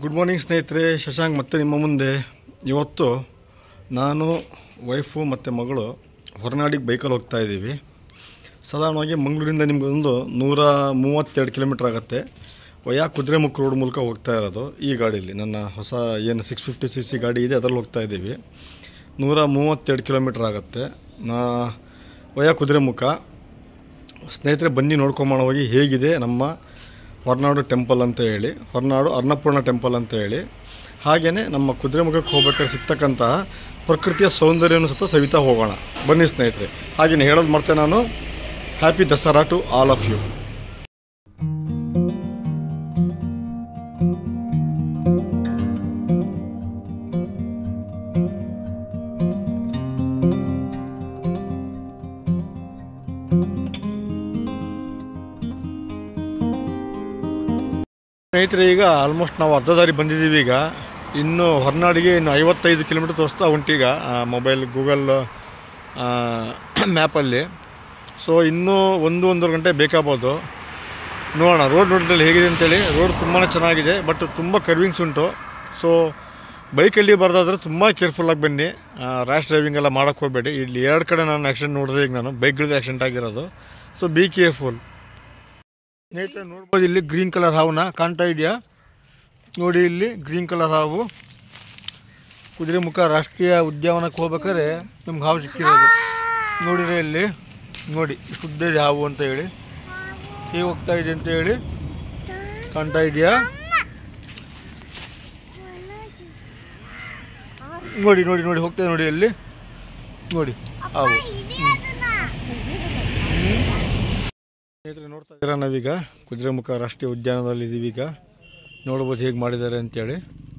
good morning ಸ್ನೇಹಿತರೆ ಶಶಾಂಕ್ ಮತ್ತೆ ನಿಮ್ಮ ಮುಂದೆ ಇವತ್ತು ನಾನು ವೈಫು ಮತ್ತು ಮಗಳು ಹೊರನಾಡಿಗೆ ಬೈಕಲ್ಲಿ ಹೋಗ್ತಾ ಇದ್ದೀವಿ ಸಾಧಾರಣವಾಗಿ ಮಂಗಳೂರಿಂದ ನಿಮಗೊಂದು ನೂರ ಮೂವತ್ತೆರಡು ಕಿಲೋಮೀಟ್ರ್ ಆಗುತ್ತೆ ವಯಾ ಕುದುರೆಮುಖ ರೋಡ್ ಮೂಲಕ ಹೋಗ್ತಾ ಇರೋದು ಈ ಗಾಡೀಲಿ ನನ್ನ ಹೊಸ ಏನು ಸಿಕ್ಸ್ ಫಿಫ್ಟಿ ಸಿ ಸಿ ಗಾಡಿ ಇದೆ ಅದರಲ್ಲಿ ಹೋಗ್ತಾ ಇದ್ದೀವಿ ನೂರ ಮೂವತ್ತೆರಡು ಕಿಲೋಮೀಟ್ರ್ ಆಗುತ್ತೆ ನಾ ವಯಾ ಕುದುರೆಮುಖ ಸ್ನೇಹಿತರೆ ಬನ್ನಿ ನೋಡ್ಕೊಂಬೋಣ ಹೋಗಿ ಹೇಗಿದೆ ನಮ್ಮ ಹೊರನಾಡು ಟೆಂಪಲ್ ಅಂತ ಹೇಳಿ ಹೊರನಾಡು ಅನ್ನಪೂರ್ಣ ಟೆಂಪಲ್ ಅಂತ ಹೇಳಿ ಹಾಗೆಯೇ ನಮ್ಮ ಕುದುರೆಮುಖಕ್ಕೆ ಹೋಗ್ಬೇಕಾದ್ರೆ ಸಿಗ್ತಕ್ಕಂತಹ ಪ್ರಕೃತಿಯ ಸೌಂದರ್ಯನೂ ಸಹ ಸವಿತಾ ಹೋಗೋಣ ಬನ್ನಿ ಸ್ನೇಹಿತರೆ ಹಾಗೆಯೇ ಹೇಳೋದು ಮರ್ತೆ ನಾನು happy Dasara to all of you ಸ್ನೇಹಿತರೆ ಈಗ ಆಲ್ಮೋಸ್ಟ್ ನಾವು ಅರ್ಧ ದಾರಿ ಬಂದಿದ್ದೀವಿ ಈಗ ಇನ್ನು ಹೊರನಾಡಿಗೆ ಇನ್ನು ಐವತ್ತೈದು ಕಿಲೋಮೀಟರ್ ತೋರಿಸ್ತಾ ಉಂಟೀಗ ಮೊಬೈಲ್ ಗೂಗಲ್ ಮ್ಯಾಪಲ್ಲಿ ಸೊ ಇನ್ನೂ ಒಂದು ಒಂದೂವರೆ ಗಂಟೆ ಬೇಕಾಗ್ಬೋದು ನೋಡೋಣ ರೋಡ್ ನೋಡಿದಲ್ಲಿ ಹೇಗಿದೆ ಅಂತೇಳಿ ರೋಡ್ ತುಂಬಾ ಚೆನ್ನಾಗಿದೆ ಬಟ್ ತುಂಬ ಕರ್ವಿಂಗ್ಸ್ ಉಂಟು ಸೊ ಬೈಕಲ್ಲಿ ಬರೋದಾದ್ರೆ ತುಂಬ ಕೇರ್ಫುಲ್ಲಾಗಿ ಬನ್ನಿ ರ್ಯಾಶ್ ಡ್ರೈವಿಂಗ್ ಎಲ್ಲ ಮಾಡೋಕ್ಕೆ ಹೋಗಬೇಡಿ ಇಲ್ಲಿ ಎರಡು ಕಡೆ ನಾನು ಆ್ಯಕ್ಸಿಡೆಂಟ್ ನೋಡಿದೆ ಈಗ ನಾನು ಬೈಕ್ಗಳದ್ದು ಆ್ಯಕ್ಸಿಡೆಂಟ್ ಆಗಿರೋದು ಸೊ ಬಿ ಕೇರ್ಫುಲ್ ಸ್ನೇಹಿತರೆ ನೋಡ್ಬೋದು ಇಲ್ಲಿ ಗ್ರೀನ್ ಕಲರ್ ಹಾವನ್ನ ಕಾಣ್ತಾ ಇದೆಯಾ ನೋಡಿ ಇಲ್ಲಿ ಗ್ರೀನ್ ಕಲರ್ ಹಾವು ಕುದುರೆಮುಖ ರಾಷ್ಟ್ರೀಯ ಉದ್ಯಾನವನಕ್ಕೆ ಹೋಗ್ಬೇಕಾದ್ರೆ ನಮ್ಗೆ ಹಾವು ಸಿಕ್ಕಿರೋದು ನೋಡಿದ್ರೆ ಇಲ್ಲಿ ನೋಡಿ ಶುದ್ಧ ಇದೆ ಹಾವು ಅಂತ ಹೇಳಿ ಹೇಗೆ ಹೋಗ್ತಾ ಇದೆ ಅಂತ ಹೇಳಿ ಕಾಣ್ತಾ ಇದೆಯಾ ನೋಡಿ ನೋಡಿ ನೋಡಿ ಹೋಗ್ತಾ ಇದೆ ನೋಡಿ ಅಲ್ಲಿ ನೋಡಿ ಹಾವು ಸ್ನೇಹಿತರೆ ನೋಡ್ತಾ ಇದ್ದೀರಾ ನಾವೀಗ ಕುದುರೆಮುಖ ರಾಷ್ಟ್ರೀಯ ಉದ್ಯಾನದಲ್ಲಿ ಇದ್ದೀವಿ ಈಗ ನೋಡ್ಬೋದು ಹೇಗೆ ಮಾಡಿದ್ದಾರೆ ಅಂತೇಳಿ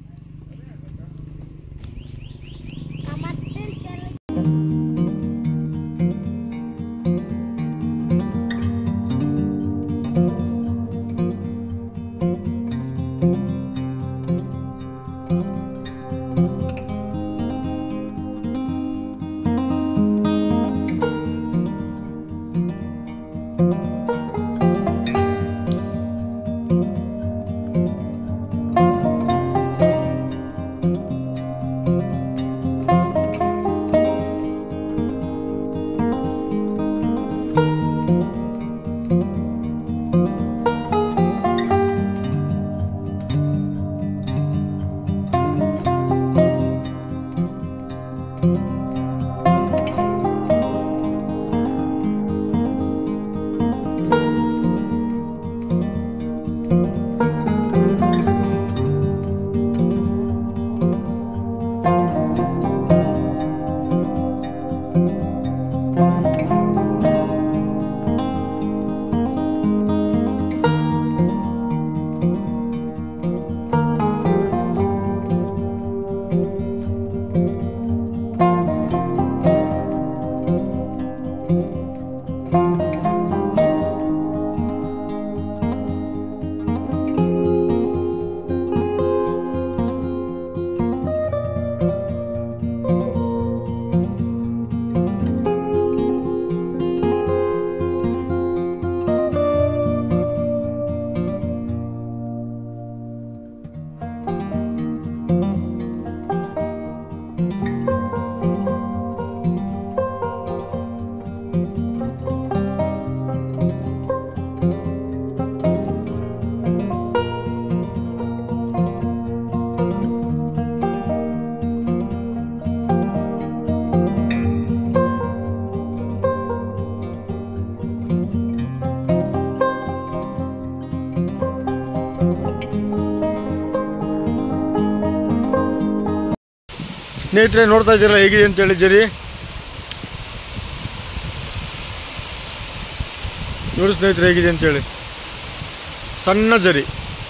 ಸ್ನೇಹಿತರೆ ನೋಡ್ತಾ ಇದ್ದೀರಾ ಹೇಗಿದೆ ಅಂತ ಹೇಳಿ ಜರಿ ನೋಡಿ ಸ್ನೇಹಿತರೆ ಹೇಗಿದೆ ಅಂತೇಳಿ ಸಣ್ಣ ಜರಿ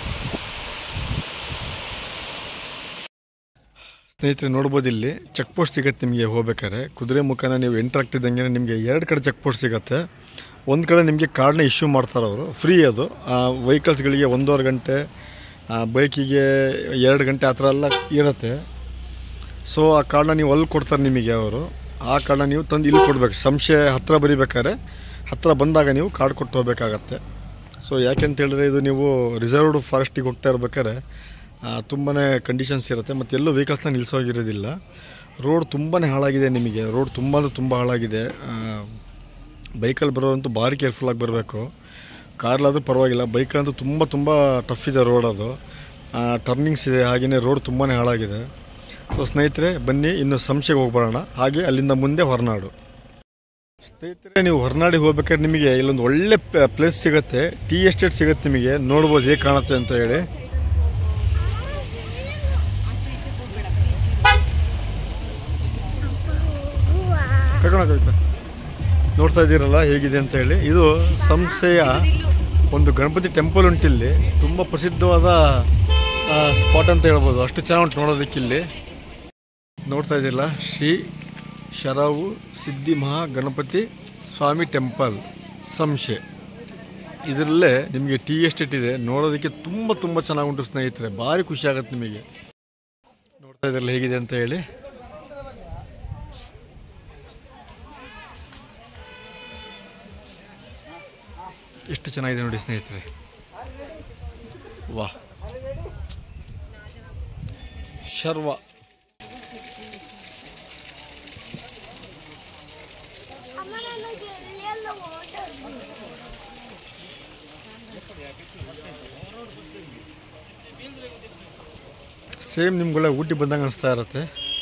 ಸ್ನೇಹಿತರೆ ನೋಡ್ಬೋದು ಇಲ್ಲಿ ಚೆಕ್ ಪೋಸ್ಟ್ ಸಿಗತ್ತೆ ನಿಮಗೆ ಹೋಗ್ಬೇಕಾದ್ರೆ ಕುದುರೆ ಮುಖನ ನೀವು ಎಂಟ್ರ್ ಆಗ್ತಿದ್ದಂಗೆ ನಿಮಗೆ ಎರಡು ಕಡೆ ಚೆಕ್ ಪೋಸ್ಟ್ ಸಿಗತ್ತೆ ಒಂದು ಕಡೆ ನಿಮಗೆ ಕಾರ್ಡ್ನ ಇಶ್ಯೂ ಮಾಡ್ತಾರೆ ಅವರು ಫ್ರೀ ಅದು ವೆಹಿಕಲ್ಸ್ಗಳಿಗೆ ಒಂದೂವರೆ ಗಂಟೆ ಬೈಕಿಗೆ ಎರಡು ಗಂಟೆ ಆ ಥರ ಎಲ್ಲ ಇರುತ್ತೆ ಸೊ ಆ ಕಾರ್ಡ್ನ ನೀವು ಅಲ್ಲಿ ಕೊಡ್ತಾರೆ ನಿಮಗೆ ಅವರು ಆ ಕಾರ್ಡ್ನ ನೀವು ತಂದು ಇಲ್ಲಿ ಕೊಡಬೇಕು ಸಂಶಯ ಹತ್ತಿರ ಬರಿಬೇಕಾದ್ರೆ ಹತ್ತಿರ ಬಂದಾಗ ನೀವು ಕಾರ್ಡ್ ಕೊಟ್ಟು ಹೋಗ್ಬೇಕಾಗತ್ತೆ ಸೊ ಯಾಕೆಂತ ಹೇಳಿದ್ರೆ ಇದು ನೀವು ರಿಸರ್ವ್ಡ್ ಫಾರೆಸ್ಟಿಗೆ ಹೋಗ್ತಾ ಇರ್ಬೇಕಾದ್ರೆ ತುಂಬಾ ಕಂಡೀಷನ್ಸ್ ಇರುತ್ತೆ ಮತ್ತು ಎಲ್ಲೂ ವೆಹಿಕಲ್ಸ್ನ ನಿಲ್ಲಿಸೋಗಿರೋದಿಲ್ಲ ರೋಡ್ ತುಂಬಾ ಹಾಳಾಗಿದೆ ನಿಮಗೆ ರೋಡ್ ತುಂಬ ಅಂದರೆ ತುಂಬ ಹಾಳಾಗಿದೆ ಬೈಕಲ್ಲಿ ಬರೋರಂತೂ ಭಾರಿ ಕೇರ್ಫುಲ್ಲಾಗಿ ಬರಬೇಕು ಕಾರ್ಲಾದರೂ ಪರವಾಗಿಲ್ಲ ಬೈಕಂತೂ ತುಂಬ ತುಂಬ ಟಫ್ ಇದೆ ರೋಡ್ ಅದು ಟರ್ನಿಂಗ್ಸ್ ಇದೆ ಹಾಗೆಯೇ ರೋಡ್ ತುಂಬಾ ಹಾಳಾಗಿದೆ ಸೊ ಸ್ನೇಹಿತರೆ ಬನ್ನಿ ಇನ್ನು ಸಂಶಯಕ್ಕೆ ಹೋಗ್ಬರೋಣ ಹಾಗೆ ಅಲ್ಲಿಂದ ಮುಂದೆ ಹೊರನಾಡು ಸ್ನೇಹಿತರೆ ನೀವು ಹೊರನಾಡಿಗೆ ಹೋಗ್ಬೇಕಾದ್ರೆ ನಿಮಗೆ ಇಲ್ಲೊಂದು ಒಳ್ಳೆ ಪ್ಲೇಸ್ ಸಿಗುತ್ತೆ ಟೀ ಎಸ್ಟೇಟ್ ಸಿಗುತ್ತೆ ನಿಮಗೆ ನೋಡ್ಬೋದು ಹೇಗೆ ಕಾಣುತ್ತೆ ಅಂತ ಹೇಳಿ ಕರ್ಕೊಂಡೋಗ್ತಾ ನೋಡ್ತಾ ಇದ್ದೀರಲ್ಲ ಹೇಗಿದೆ ಅಂತ ಹೇಳಿ ಇದು ಸಂಸ್ಥೆಯ ಒಂದು ಗಣಪತಿ ಟೆಂಪಲ್ ಉಂಟಿಲ್ಲಿ ತುಂಬ ಪ್ರಸಿದ್ಧವಾದ ಸ್ಪಾಟ್ ಅಂತ ಹೇಳ್ಬೋದು ಅಷ್ಟು ಚೆನ್ನಾಗಿ ಉಂಟು ನೋಡೋದಕ್ಕಿಲ್ಲಿ ನೋಡ್ತಾ ಇದ್ದೀರಲ್ಲ ಶ್ರೀ ಶರಾವು ಸಿದ್ಧಿ ಮಹಾ ಗಣಪತಿ ಸ್ವಾಮಿ ಟೆಂಪಲ್ ಸಂಶೆ ಇದರಲ್ಲೇ ನಿಮಗೆ ಟೀ ಎಸ್ಟೇಟ್ ಇದೆ ನೋಡೋದಕ್ಕೆ ತುಂಬ ತುಂಬ ಚೆನ್ನಾಗಿ ಉಂಟು ಸ್ನೇಹಿತರೆ ಭಾರಿ ಖುಷಿ ಆಗುತ್ತೆ ನಿಮಗೆ ನೋಡ್ತಾ ಇದ್ರಲ್ಲ ಹೇಗಿದೆ ಅಂತ ಹೇಳಿ ಎಷ್ಟು ಚೆನ್ನಾಗಿದೆ ನೋಡಿ ಸ್ನೇಹಿತರೆ ವಾ ಶರ್ವ ಅಮ್ಮ ನನಗೆ ಎಲ್ಲೆಲ್ಲ ಓಡೋದು ಸೇಮ್ ನಿಮ್ಗೆಲ್ಲ ಊಟಿ ಬಂದಂಗೆ ಅನಿಸ್ತಾ ಇರುತ್ತೆ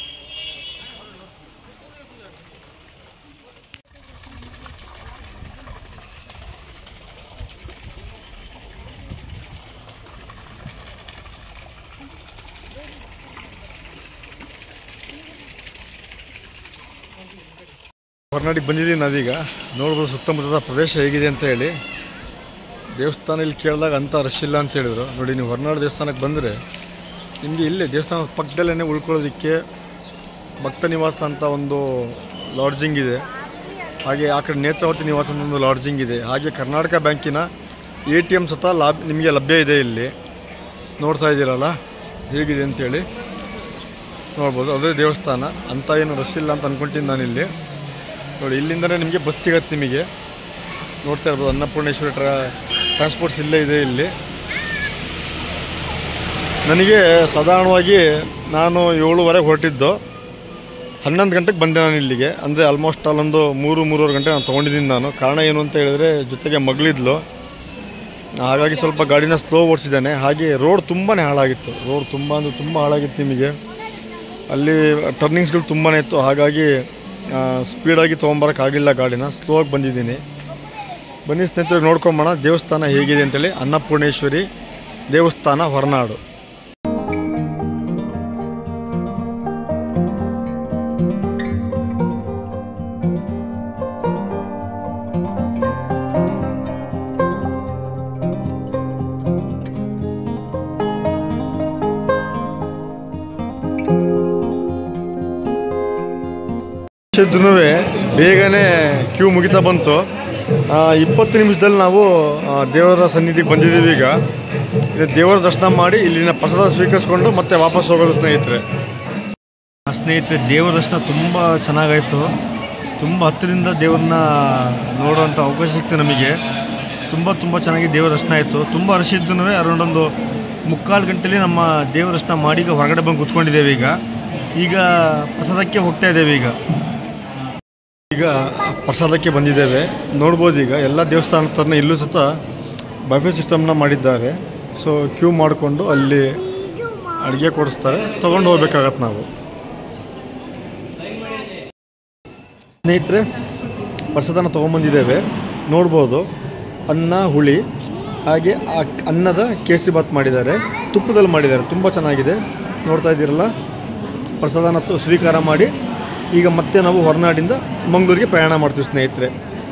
ಹೊರನಾಡಿಗೆ ಬಂದಿದ್ದೀವಿ ನಾವೀಗ ನೋಡ್ಬೋದು ಸುತ್ತಮುತ್ತದ ಪ್ರದೇಶ ಹೇಗಿದೆ ಅಂತ ಹೇಳಿ ದೇವಸ್ಥಾನ ಇಲ್ಲಿ ಕೇಳಿದಾಗ ಅಂಥ ರಶ್ ಇಲ್ಲ ಅಂತ ಹೇಳಿದ್ರು ನೋಡಿ ನೀವು ಹೊರನಾಡು ದೇವಸ್ಥಾನಕ್ಕೆ ಬಂದರೆ ನಿಮಗೆ ಇಲ್ಲೇ ದೇವಸ್ಥಾನದ ಪಕ್ಕದಲ್ಲೇ ಉಳ್ಕೊಳ್ಳೋದಕ್ಕೆ ಭಕ್ತ ನಿವಾಸ ಅಂತ ಒಂದು ಲಾಡ್ಜಿಂಗ್ ಇದೆ ಹಾಗೆ ಆ ಕಡೆ ನೇತ್ರಾವತಿ ನಿವಾಸ ಅಂತ ಒಂದು ಲಾಡ್ಜಿಂಗ್ ಇದೆ ಹಾಗೆ ಕರ್ನಾಟಕ ಬ್ಯಾಂಕಿನ ಎ ಟಿ ಎಮ್ ಸತ ಲಾಬ್ ನಿಮಗೆ ಲಭ್ಯ ಇದೆ ಇಲ್ಲಿ ನೋಡ್ತಾ ಇದ್ದೀರಲ್ಲ ಹೇಗಿದೆ ಅಂತೇಳಿ ನೋಡ್ಬೋದು ಅದೇ ದೇವಸ್ಥಾನ ಅಂತ ಏನು ರಶ್ ಇಲ್ಲ ಅಂತ ಅಂದ್ಕೊಂತೀನಿ ನಾನಿಲ್ಲಿ ನೋಡಿ ಇಲ್ಲಿಂದನೇ ನಿಮಗೆ ಬಸ್ ಸಿಗತ್ತೆ ನಿಮಗೆ ನೋಡ್ತಾ ಇರ್ಬೋದು ಅನ್ನಪೂರ್ಣೇಶ್ವರಿ ಟ್ರಾ ಟ್ರಾನ್ಸ್ಪೋರ್ಟ್ಸ್ ಇಲ್ಲೇ ಇದೆ ಇಲ್ಲಿ ನನಗೆ ಸಾಧಾರಣವಾಗಿ ನಾನು ಏಳುವರೆಗೆ ಹೊರಟಿದ್ದು ಹನ್ನೊಂದು ಗಂಟೆಗೆ ಬಂದೆ ನಾನು ಇಲ್ಲಿಗೆ ಅಂದರೆ ಆಲ್ಮೋಸ್ಟ್ ಅಲ್ಲೊಂದು ಮೂರು ಮೂರುವರೆ ಗಂಟೆ ನಾನು ತೊಗೊಂಡಿದ್ದೀನಿ ನಾನು ಕಾರಣ ಏನು ಅಂತ ಹೇಳಿದ್ರೆ ಜೊತೆಗೆ ಮಗಳಿದ್ಲು ಹಾಗಾಗಿ ಸ್ವಲ್ಪ ಗಾಡಿನ ಸ್ಲೋ ಓಡಿಸಿದ್ದಾನೆ ಹಾಗೆ ರೋಡ್ ತುಂಬಾ ಹಾಳಾಗಿತ್ತು ರೋಡ್ ತುಂಬ ಅಂದರೆ ತುಂಬ ಹಾಳಾಗಿತ್ತು ನಿಮಗೆ ಅಲ್ಲಿ ಟರ್ನಿಂಗ್ಸ್ಗಳು ತುಂಬಾ ಇತ್ತು ಹಾಗಾಗಿ ಸ್ಪೀಡಾಗಿ ತೊಗೊಂಬರೋಕ್ಕಾಗಿಲ್ಲ ಗಾಡಿನ ಸ್ಲೋ ಆಗಿ ಬಂದಿದ್ದೀನಿ ಬನ್ನಿ ಸ್ನೇಹಿತರೆ ನೋಡ್ಕೊಂಬೋಣ ದೇವಸ್ಥಾನ ಹೇಗಿದೆ ಅಂತೇಳಿ ಅನ್ನಪೂರ್ಣೇಶ್ವರಿ ದೇವಸ್ಥಾನ ಹೊರನಾಡು ವರ್ಷದ್ದೂ ಬೇಗನೆ ಕ್ಯೂ ಮುಗಿತಾ ಬಂತು ಆ, ಇಪ್ಪತ್ತು ನಿಮಿಷದಲ್ಲಿ ನಾವು ಆ, ದೇವರ ಸನ್ನಿಧಿಗೆ ಬಂದಿದ್ದೀವಿ ಈಗ ಇಲ್ಲಿ ದೇವರ ದರ್ಶನ ಮಾಡಿ ಇಲ್ಲಿನ ಪ್ರಸಾದ ಸ್ವೀಕರಿಸ್ಕೊಂಡು ಮತ್ತೆ ವಾಪಸ್ ಹೋಗೋದು ಸ್ನೇಹಿತರೆ ಆ, ಸ್ನೇಹಿತರೆ ದೇವರ ದರ್ಶನ ತುಂಬ ಚೆನ್ನಾಗಾಯಿತು ತುಂಬ ಹತ್ತಿರದಿಂದ ದೇವ್ರನ್ನ ನೋಡುವಂಥ ಅವಕಾಶ ಸಿಕ್ತು ನಮಗೆ ತುಂಬ ತುಂಬ ಚೆನ್ನಾಗಿ ದೇವರ ದರ್ಶನ ಆಯಿತು ತುಂಬ ರಶ್ ಇದ್ದೂ ಅರೌಂಡ್ ಒಂದು ಮುಕ್ಕಾಲು ಗಂಟೆಲಿ ನಮ್ಮ ದೇವರ ದರ್ಶನ ಮಾಡಿ ಈಗ ಹೊರಗಡೆ ಬಂದು ಕೂತ್ಕೊಂಡಿದ್ದೇವೆ ಈಗ ಈಗ ಪ್ರಸಾದಕ್ಕೆ ಹೋಗ್ತಾ ಇದ್ದೇವೆ ಈಗ ಈಗ ಪ್ರಸಾದಕ್ಕೆ ಬಂದಿದ್ದೇವೆ ನೋಡ್ಬೋದು ಈಗ ಎಲ್ಲ ದೇವಸ್ಥಾನದ ಥರನೇ ಇಲ್ಲೂ ಸತ ಬಫೆ ಸಿಸ್ಟಮ್ನ ಮಾಡಿದ್ದಾರೆ ಸೊ ಕ್ಯೂ ಮಾಡಿಕೊಂಡು ಅಲ್ಲಿ ಅಡುಗೆ ಕೊಡಿಸ್ತಾರೆ ತೊಗೊಂಡು ಹೋಗ್ಬೇಕಾಗತ್ತೆ ನಾವು ಸ್ನೇಹಿತರೆ ಪ್ರಸಾದನ ತೊಗೊಂಬಂದಿದ್ದೇವೆ ನೋಡ್ಬೋದು ಅನ್ನ ಹುಳಿ ಹಾಗೆ ಆ ಅನ್ನದ ಕೇಸರಿ ಬಾತ್ ಮಾಡಿದ್ದಾರೆ ತುಪ್ಪದಲ್ಲಿ ಮಾಡಿದ್ದಾರೆ ತುಂಬ ಚೆನ್ನಾಗಿದೆ ನೋಡ್ತಾ ಇದ್ದೀರಲ್ಲ ಪ್ರಸಾದನ ತು- ಸ್ವೀಕಾರ ಮಾಡಿ ಈಗ ಮತ್ತೆ ನಾವು ಹೊರನಾಡಿಂದ ಮಂಗಳೂರಿಗೆ ಪ್ರಯಾಣ ಮಾಡ್ತೀವಿ ಸ್ನೇಹಿತರೆ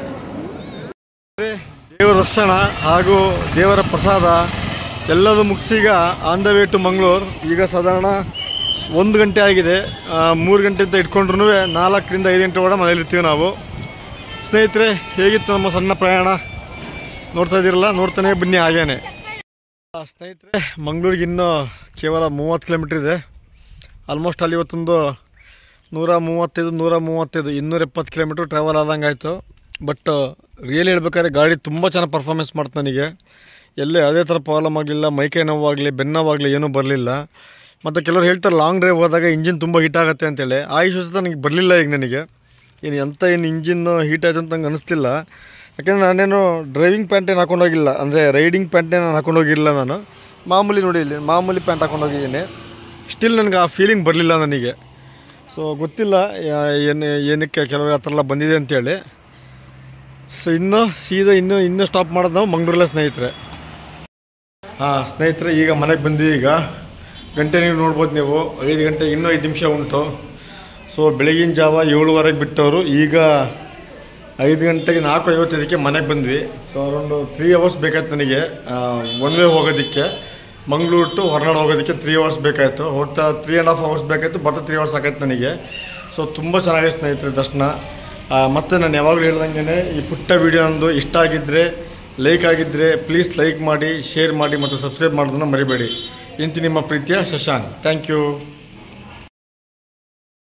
ದೇವರ ದರ್ಶನ ಹಾಗೂ ದೇವರ ಪ್ರಸಾದ ಎಲ್ಲದೂ ಮುಗಿಸಿ ಈಗ on the way to Mangaluru ಈಗ ಸಾಧಾರಣ ಒಂದು ಗಂಟೆ ಆಗಿದೆ ಆ, ಮೂರು ಗಂಟೆ ಅಂತ ಇಟ್ಕೊಂಡ್ರು ನಾಲ್ಕರಿಂದ ಐದು ಗಂಟೆ ಒಳಗೆ ಮನೇಲಿರ್ತೀವಿ ನಾವು ಸ್ನೇಹಿತರೆ ಹೇಗಿತ್ತು ನಮ್ಮ ಸಣ್ಣ ಪ್ರಯಾಣ ನೋಡ್ತಾ ಇದ್ದೀರಲ್ಲ ನೋಡ್ತಾನೆ ಬನ್ನಿ ಹಾಗೇನೆ ಆ, ಸ್ನೇಹಿತರೆ ಮಂಗಳೂರಿಗೆ ಇನ್ನೂ ಕೇವಲ ಮೂವತ್ತು ಕಿಲೋಮೀಟ್ರ್ ಇದೆ ಆಲ್ಮೋಸ್ಟ್ ಅಲ್ಲಿ ಇವತ್ತೊಂದು ನೂರ ಮೂವತ್ತೈದು ನೂರ ಮೂವತ್ತೈದು ಇನ್ನೂರ ಎಪ್ಪತ್ತು ಕಿಲೋಮೀಟ್ರ್ ಟ್ರಾವೆಲ್ ಆದಂಗೆ ಆಯಿತು ಬಟ್ ರಿಯಲಿ ಹೇಳ್ಬೇಕಾದ್ರೆ ಗಾಡಿ ತುಂಬ ಚೆನ್ನಾಗಿ ಪರ್ಫಾರ್ಮೆನ್ಸ್ ಮಾಡ್ತು ನನಗೆ ಎಲ್ಲೇ ಯಾವುದೇ ಥರ ಪ್ರಾಬ್ಲಮ್ ಆಗಲಿಲ್ಲ ಮೈಕೈ ನೋವಾಗಲಿ ಬೆನ್ನೋವಾಗಲಿ ಏನೂ ಬರಲಿಲ್ಲ ಮತ್ತು ಕೆಲವರು ಹೇಳ್ತಾರೆ ಲಾಂಗ್ ಡ್ರೈವ್ ಹೋದಾಗ ಇಂಜಿನ್ ತುಂಬ ಹೀಟ್ ಆಗುತ್ತೆ ಅಂತೇಳಿ ಆ ಇಶ್ಯೂ ಸಹ ನನಗೆ ಬರಲಿಲ್ಲ ಈಗ ನನಗೆ ಏನು ಎಂಥ ಏನು ಇಂಜಿನ್ ಹೀಟ್ ಆಯಿತು ಅಂತ ನಂಗೆ ಅನಿಸ್ತಿಲ್ಲ ಯಾಕೆಂದರೆ ನಾನೇನು ಡ್ರೈವಿಂಗ್ ಪ್ಯಾಂಟ್ ಏನು ಹಾಕೊಂಡೋಗಿಲ್ಲ ಅಂದರೆ ರೈಡಿಂಗ್ ಪ್ಯಾಂಟ್ನೇ ನಾನು ಹಾಕೊಂಡೋಗಿಲ್ಲ ನಾನು ಮಾಮೂಲಿ ನೋಡಿ ಇಲ್ಲಿ ಮಾಮೂಲಿ ಪ್ಯಾಂಟ್ ಹಾಕೊಂಡೋಗಿದ್ದೀನಿ ಸ್ಟಿಲ್ ನನಗೆ ಆ ಫೀಲಿಂಗ್ ಬರಲಿಲ್ಲ ನನಗೆ ಸೊ ಗೊತ್ತಿಲ್ಲ ಯಾ- ಏನು ಏನಕ್ಕೆ ಕೆಲವರು ಆ ಥರ ಎಲ್ಲ ಬಂದಿದೆ ಅಂತೇಳಿ ಸೊ ಇನ್ನು ಸೀದಾ ಇನ್ನೂ ಇನ್ನೂ ಸ್ಟಾಪ್ ಮಾಡೋದು ನಾವು ಮಂಗಳೂರಲ್ಲೇ ಸ್ನೇಹಿತರೆ ಹಾಂ ಸ್ನೇಹಿತರೆ ಈಗ ಮನೆಗೆ ಬಂದ್ವಿ ಈಗ ಗಂಟೆ ನೀವು ನೋಡ್ಬೋದು ನೀವು ಐದು ಗಂಟೆ ಇನ್ನೂ ಐದು ನಿಮಿಷ ಉಂಟು ಸೊ ಬೆಳಗಿನ ಜಾವ ಏಳುವರೆಗೆ ಬಿಟ್ಟವರು ಈಗ ಐದು ಗಂಟೆಗೆ ನಾಲ್ಕು ಐವತ್ತೈದಕ್ಕೆ ಮನೆಗೆ ಬಂದ್ವಿ ಸೊ ಅರೌಂಡು ತ್ರೀ ಅವರ್ಸ್ ಬೇಕಾಯ್ತು ನನಗೆ ಒನ್ ವೇ ಹೋಗೋದಕ್ಕೆ ಮಂಗಳೂರು ಟು ಹೊರನಾಡು ಹೋಗೋದಕ್ಕೆ ತ್ರೀ ಅವರ್ಸ್ ಬೇಕಾಯಿತು ಹೋಗ್ತಾ ತ್ರೀ ಆ್ಯಂಡ್ ಹಾಫ್ ಅವರ್ಸ್ ಬೇಕಾಯಿತು ಬರ್ತಾ ತ್ರೀ ಅವರ್ಸ್ ಆಗಾಯ್ತು ನನಗೆ ಸೊ ತುಂಬ ಚೆನ್ನಾಗಿದೆ ಸ್ನೇಹಿತರೆ ದರ್ಶನ ಆ, ಮತ್ತೆ ನಾನು ಯಾವಾಗಲೂ ಹೇಳ್ದಂಗೆ ಈ ಪುಟ್ಟ ವಿಡಿಯೋ ಒಂದು ಇಷ್ಟ ಆಗಿದ್ದರೆ ಲೈಕ್ ಆಗಿದ್ದರೆ ಪ್ಲೀಸ್ ಲೈಕ್ ಮಾಡಿ ಶೇರ್ ಮಾಡಿ ಮತ್ತು ಸಬ್ಸ್ಕ್ರೈಬ್ ಮಾಡೋದನ್ನು ಮರಿಬೇಡಿ ಇಂತಿ ನಿಮ್ಮ ಪ್ರೀತಿಯ ಶಶಾಂಕ್ ಥ್ಯಾಂಕ್ ಯು